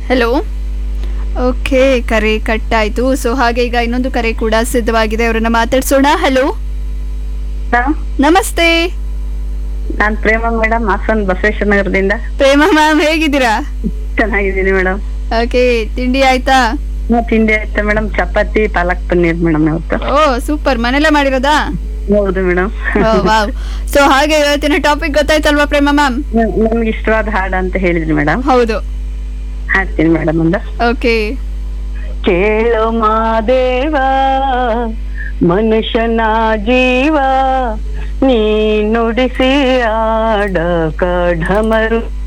hello okay ಕರೆ cut ಆಯ್ತು so ಹಾಗೆ ಈಗ ಇನ್ನೊಂದು ಕರೆ ಕೂಡ ಸಿದ್ಧವಾಗಿದೆ ಅವರನ್ನ ಮಾತಾಡ್ಸೋಣ ಹಲೋ ನಮಸ್ತೆ ನಾನ್ ಪ್ರೇಮ ಮೇಡಮ್ ಹಾಸನ್ ಬಸವೇಶ್ವರ ನಗರದಿಂದ ಪ್ರೇಮ ಮ್ಯಾಮ್ ಹೇಗಿದ್ದೀರಾ ಚೆನ್ನಾಗಿದ್ದೀನಿ ಮೇಡಮ್ ಓಕೆ ತಿಂಡಿ ಆಯ್ತಾ ತಿಂಡಿ ಆಯ್ತಾ ಮೇಡಮ್ ಚಪಾತಿ ಪಾಲಕ್ ಪನ್ನೀರ್ ಮೇಡಮ್ ಇವತ್ತು ಓ ಸೂಪರ್ ಮನೆಲ್ಲ ಮಾಡಿರೋದಾ ಹೌದು ಮೇಡಮ್ ವಾವ್ ಸೊ ಹಾಗೆ ಇವತ್ತಿನ ಟಾಪಿಕ್ ಗೊತ್ತಾಯ್ತಲ್ವಾ ಪ್ರೇಮ ಮ್ಯಾಮ್ ನಮ್ಗೆ ಇಷ್ಟವಾದ ಹಾಡು ಅಂತ ಹೇಳಿದ್ರಿ ಮೇಡಮ್ ಹೌದು ಹಾಡ್ತೀನಿ ಮೇಡಮ್ ಒಂದು ಓಕೆ ಕೇಳೋ ಮಾದೇವ ಮನುಷ್ಯನ ಜೀವ ನೀ ನುಡಿಸಿ ಆಡ ಕಢಮರು